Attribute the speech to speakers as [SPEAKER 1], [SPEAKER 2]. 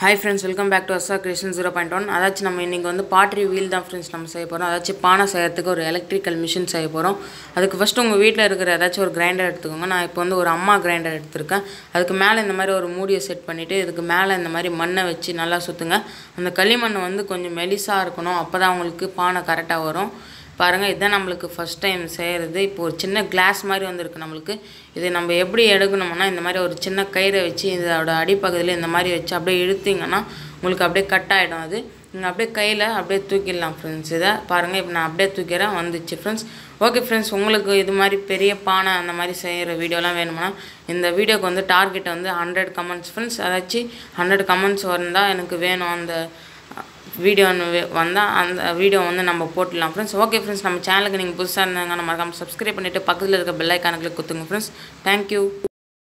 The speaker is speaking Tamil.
[SPEAKER 1] hi friends welcome back to Assa creation zero point one அதாச்சும் நம்ம இன்றைக்கி வந்து பாட்ரி வீல் தான் ஃப்ரெண்ட்ஸ் நம்ம செய்ய போகிறோம் அதாச்சும் பானை செய்யறதுக்கு ஒரு எலக்ட்ரிக்கல் மிஷின் செய்ய போகிறோம் அதுக்கு ஃபஸ்ட்டு உங்கள் வீட்டில் இருக்கிற ஏதாச்சும் ஒரு கிரைண்டர் எடுத்துக்கோங்க நான் இப்போ வந்து ஒரு அம்மா கிரைண்டர் எடுத்திருக்கேன் அதுக்கு மேலே இந்த மாதிரி ஒரு மூடியை செட் பண்ணிவிட்டு இதுக்கு மேலே இந்த மாதிரி மண்ணை வச்சு நல்லா சுற்றுங்க அந்த களிமண் வந்து கொஞ்சம் மெலிசாக இருக்கணும் அப்போ தான் உங்களுக்கு பானை கரெக்டாக வரும் பாருங்கள் இதுதான் நம்மளுக்கு ஃபஸ்ட் டைம் செய்கிறது இப்போ ஒரு சின்ன கிளாஸ் மாதிரி வந்திருக்கு நம்மளுக்கு இது நம்ம எப்படி எடுக்கணும்னா இந்த மாதிரி ஒரு சின்ன கயிறை வச்சு இதோட அடிப்பகுதியில் இந்த மாதிரி வச்சு அப்படியே இழுத்தீங்கன்னா உங்களுக்கு அப்படியே கட் ஆகிடும் அது நீங்கள் அப்படியே கையில் அப்படியே தூக்கிடலாம் ஃப்ரெண்ட்ஸ் இதை பாருங்கள் இப்போ நான் அப்படியே தூக்கிறேன் வந்துச்சு ஃப்ரெண்ட்ஸ் ஓகே ஃப்ரெண்ட்ஸ் உங்களுக்கு இது மாதிரி பெரிய பானை அந்த மாதிரி செய்கிற வீடியோலாம் வேணும்னா இந்த வீடியோக்கு வந்து டார்கெட் வந்து ஹண்ட்ரட் கமெண்ட்ஸ் ஃப்ரெண்ட்ஸ் அதாச்சும் ஹண்ட்ரட் கமெண்ட்ஸ் வந்தால் எனக்கு வேணும் அந்த வீடியோ வந்தால் அந்த வீடியோ வந்து நம்ம போட்டுடலாம் ஃப்ரெண்ட்ஸ் ஓகே ஃப்ரெண்ட்ஸ் நம்ம சேனலுக்கு நீங்கள் புதுசாக இருந்தாங்க நம்ம மறக்காமல் சப்ஸ்கிரைப் பண்ணிவிட்டு பக்கத்தில் இருக்க பெல் ஐக்கான கிளிக் குத்துங்க ஃப்ரெண்ட்ஸ் தேங்க்யூ